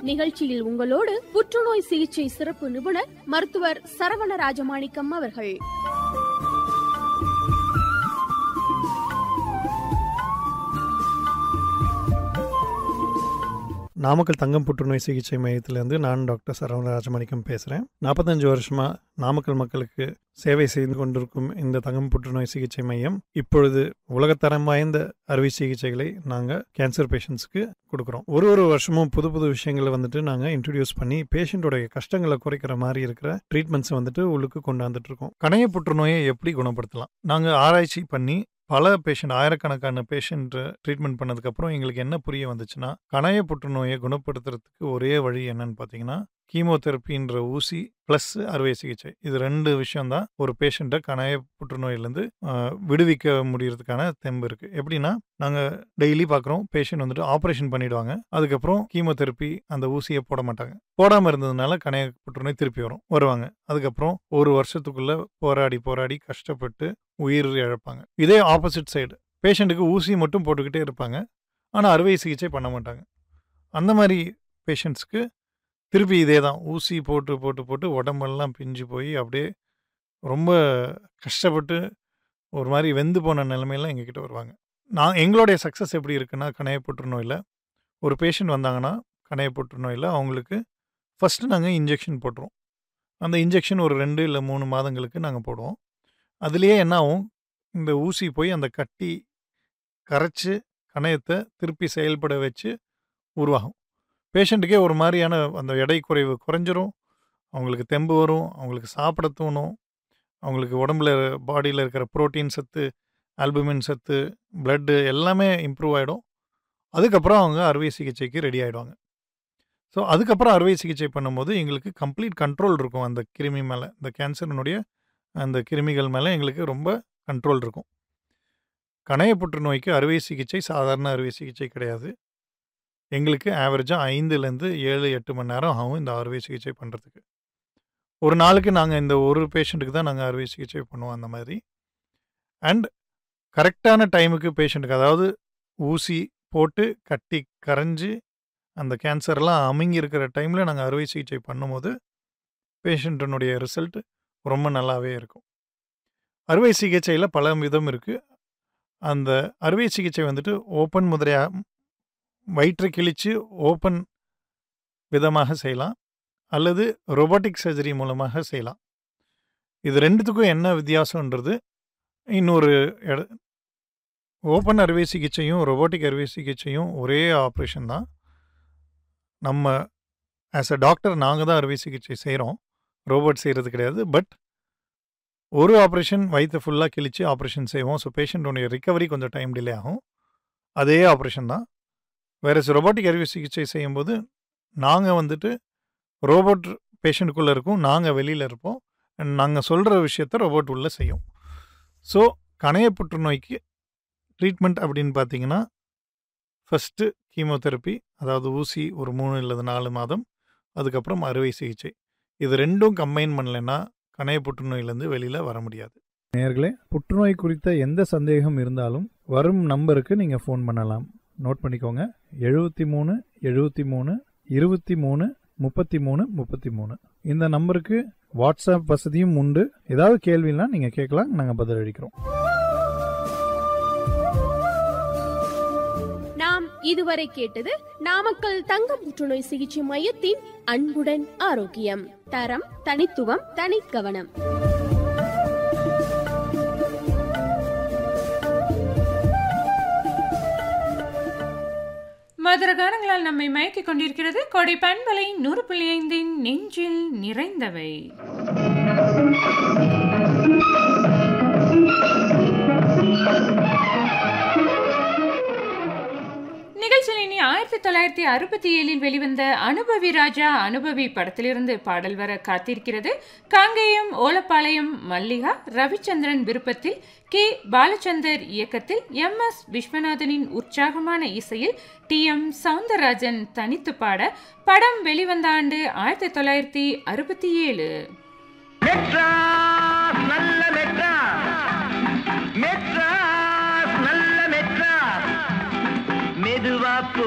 நிகழ்ச்சியில் உங்களோடு புற்றுநோய் சிகிச்சை சிறப்பு நிபுணர் மருத்துவர் சரவண ராஜமாணிக்கம் அவர்கள் நாமக்கல் தங்கம் புற்றுநோய் சிகிச்சை மையத்திலேருந்து நான் டாக்டர் சரவண ராஜமாணிக்கம் பேசுகிறேன் நாற்பத்தஞ்சு வருஷமாக நாமக்கல் மக்களுக்கு சேவை செய்து கொண்டிருக்கும் இந்த தங்கம் புற்றுநோய் சிகிச்சை மையம் இப்பொழுது உலகத்தரம் வாய்ந்த அறுவை சிகிச்சைகளை நாங்கள் கேன்சர் பேஷண்ட்ஸ்க்கு கொடுக்குறோம் ஒரு ஒரு வருஷமும் புது புது விஷயங்களை வந்துட்டு நாங்கள் இன்ட்ரடியூஸ் பண்ணி பேஷண்ட்டோடைய கஷ்டங்களை குறைக்கிற மாதிரி இருக்கிற ட்ரீட்மெண்ட்ஸை வந்துட்டு உள்ளுக்கு கொண்டாந்துட்டு இருக்கோம் கணைய புற்றுநோயை எப்படி குணப்படுத்தலாம் நாங்கள் ஆராய்ச்சி பண்ணி பல பேஷண்ட் ஆயிரக்கணக்கான பேஷண்ட் ட்ரீட்மெண்ட் பண்ணதுக்கப்புறம் எங்களுக்கு என்ன புரிய வந்துச்சுன்னா கணைய புற்றுநோயை குணப்படுத்துறதுக்கு ஒரே வழி என்னன்னு பார்த்தீங்கன்னா கீமோதெரப்பின்ற ஊசி ப்ளஸ் அறுவை சிகிச்சை இது ரெண்டு விஷயம்தான் ஒரு பேஷண்ட்டை கணைய புற்றுநோயிலேருந்து விடுவிக்க முடியறதுக்கான தெம்பு இருக்குது எப்படின்னா நாங்கள் டெய்லி பார்க்குறோம் பேஷண்ட் வந்துட்டு ஆப்ரேஷன் பண்ணிடுவாங்க அதுக்கப்புறம் கீமோதெரப்பி அந்த ஊசியை போட மாட்டாங்க போடாமல் இருந்ததுனால கணைய புற்றுநோய் திருப்பி வரும் வருவாங்க அதுக்கப்புறம் ஒரு வருஷத்துக்குள்ள போராடி போராடி கஷ்டப்பட்டு உயிர் இழப்பாங்க இதே ஆப்போசிட் சைடு பேஷண்ட்டுக்கு ஊசி மட்டும் போட்டுக்கிட்டே இருப்பாங்க ஆனால் அறுவை சிகிச்சை பண்ண மாட்டாங்க அந்த மாதிரி பேஷண்ட்ஸ்க்கு திருப்பி இதே தான் ஊசி போட்டு போட்டு போட்டு உடம்பெல்லாம் பிஞ்சு போய் அப்படியே ரொம்ப கஷ்டப்பட்டு ஒரு மாதிரி வெந்து போன நிலைமையெல்லாம் எங்ககிட்ட வருவாங்க நான் எங்களுடைய சக்ஸஸ் எப்படி இருக்குன்னா கணைய புற்றுநோயில் ஒரு பேஷண்ட் வந்தாங்கன்னா கணைய புற்றுநோயில் அவங்களுக்கு ஃபஸ்ட்டு நாங்கள் இன்ஜெக்ஷன் போட்டுருவோம் அந்த இன்ஜெக்ஷன் ஒரு ரெண்டு இல்லை மூணு மாதங்களுக்கு நாங்கள் போடுவோம் அதுலேயே என்ன ஆகும் இந்த ஊசி போய் அந்த கட்டி கரைச்சி கணையத்தை திருப்பி செயல்பட வச்சு உருவாகும் பேஷண்ட்டுக்கே ஒரு மாதிரியான அந்த எடை குறைவு குறைஞ்சிரும் அவங்களுக்கு தெம்பு வரும் அவங்களுக்கு சாப்பிட தோணும் அவங்களுக்கு உடம்புல பாடியில் இருக்கிற புரோட்டீன் சத்து ஆல்புமின் சத்து பிளட்டு எல்லாமே இம்ப்ரூவ் ஆகிடும் அதுக்கப்புறம் அவங்க அறுவை சிகிச்சைக்கு ரெடி ஆகிடுவாங்க ஸோ அதுக்கப்புறம் அறுவை சிகிச்சை பண்ணும்போது எங்களுக்கு கம்ப்ளீட் கண்ட்ரோல் இருக்கும் அந்த கிருமி மேலே இந்த கேன்சரினுடைய அந்த கிருமிகள் மேலே எங்களுக்கு ரொம்ப கண்ட்ரோல் இருக்கும் கணைய புற்றுநோய்க்கு அறுவை சிகிச்சை சாதாரண அறுவை சிகிச்சை கிடையாது எங்களுக்கு ஆவரேஜாக ஐந்துலேருந்து ஏழு எட்டு மணி நேரம் ஆகும் இந்த அறுவை சிகிச்சை பண்ணுறதுக்கு ஒரு நாளுக்கு நாங்கள் இந்த ஒரு பேஷண்ட்டுக்கு தான் நாங்கள் அறுவை சிகிச்சை பண்ணுவோம் அந்த மாதிரி அண்ட் கரெக்டான டைமுக்கு பேஷண்ட்டுக்கு அதாவது ஊசி போட்டு கட்டி கரைஞ்சி அந்த கேன்சர்லாம் அமுங்கி இருக்கிற டைமில் நாங்கள் அறுவை சிகிச்சை பண்ணும்போது பேஷண்ட்டினுடைய ரிசல்ட் ரொம்ப நல்லாவே இருக்கும் அறுவை சிகிச்சையில் பல விதம் இருக்குது அந்த அறுவை சிகிச்சை வந்துட்டு ஓப்பன் முதலையாக வயிற்றை கிழித்து ஓப்பன் விதமாக செய்யலாம் அல்லது ரொபோட்டிக் சர்ஜரி மூலமாக செய்யலாம் இது ரெண்டுத்துக்கும் என்ன வித்தியாசன்றது இன்னொரு இட ஓப்பன் அறுவை சிகிச்சையும் ரொபோட்டிக் அறுவை சிகிச்சையும் ஒரே ஆப்ரேஷன் தான் நம்ம ஆஸ் அ டாக்டர் நாங்கள் தான் அறுவை சிகிச்சை செய்கிறோம் ரோபோட் செய்கிறது கிடையாது பட் ஒரு ஆப்ரேஷன் வயிற்று ஃபுல்லாக கிழிச்சு ஆப்ரேஷன் செய்வோம் ஸோ பேஷண்ட்டோடைய ரிக்கவரி கொஞ்சம் டைம் டிலே ஆகும் அதே ஆப்ரேஷன் தான் வேறு ரொபோட்டிக் அறுவை சிகிச்சை செய்யும்போது நாங்கள் வந்துட்டு ரோபோட் பேஷண்ட்டுக்குள்ளே இருக்கும் நாங்கள் வெளியில் இருப்போம் நாங்கள் சொல்கிற விஷயத்த ரோபோட் உள்ளே செய்யும் ஸோ கணைய புற்றுநோய்க்கு ட்ரீட்மெண்ட் அப்படின்னு பார்த்தீங்கன்னா ஃபஸ்ட்டு கீமோதெரப்பி அதாவது ஊசி ஒரு மூணு இல்லது நாலு மாதம் அதுக்கப்புறம் அறுவை சிகிச்சை இது ரெண்டும் கம்பைன் பண்ணலைன்னா கணைய புற்றுநோயிலேருந்து வெளியில் வர முடியாது நேர்களே புற்றுநோய் குறித்த எந்த சந்தேகம் இருந்தாலும் வரும் நம்பருக்கு நீங்கள் ஃபோன் பண்ணலாம் நோட் பண்ணிக்கோங்க எழுபத்தி மூணு எழுபத்தி மூணு இருபத்தி மூணு முப்பத்தி மூணு முப்பத்தி மூணு இந்த நம்பருக்கு வாட்ஸ்அப் வசதியும் உண்டு ஏதாவது கேள்வினா நீங்கள் கேட்கலாம் நாங்கள் பதில் அளிக்கிறோம் நாம் இதுவரை கேட்டது நாமக்கல் தங்க புற்றுநோய் சிகிச்சை மையத்தின் அன்புடன் ஆரோக்கியம் தரம் தனித்துவம் தனிக்கவனம் மதுர கானங்களால் நம்மை மயக்கிக் கொண்டிருக்கிறது கொடை பண்பலை நூறு புள்ளி ஐந்தின் நெஞ்சில் நிறைந்தவை நிகழ்ச்சியில் இனி ஆயிரத்தி தொள்ளாயிரத்தி அறுபத்தி ஏழில் வெளிவந்த அனுபவி ராஜா அனுபவி படத்திலிருந்து பாடல் வர காத்திருக்கிறது காங்கேயம் ஓலப்பாளையம் மல்லிகா ரவிச்சந்திரன் விருப்பத்தில் கே பாலச்சந்தர் இயக்கத்தில் எம் எஸ் விஸ்வநாதனின் உற்சாகமான இசையில் டி எம் சவுந்தரராஜன் தனித்து பாட படம் வெளிவந்த ஆண்டு ஆயிரத்தி தொள்ளாயிரத்தி அறுபத்தி ஏழு மெட்ராஸ்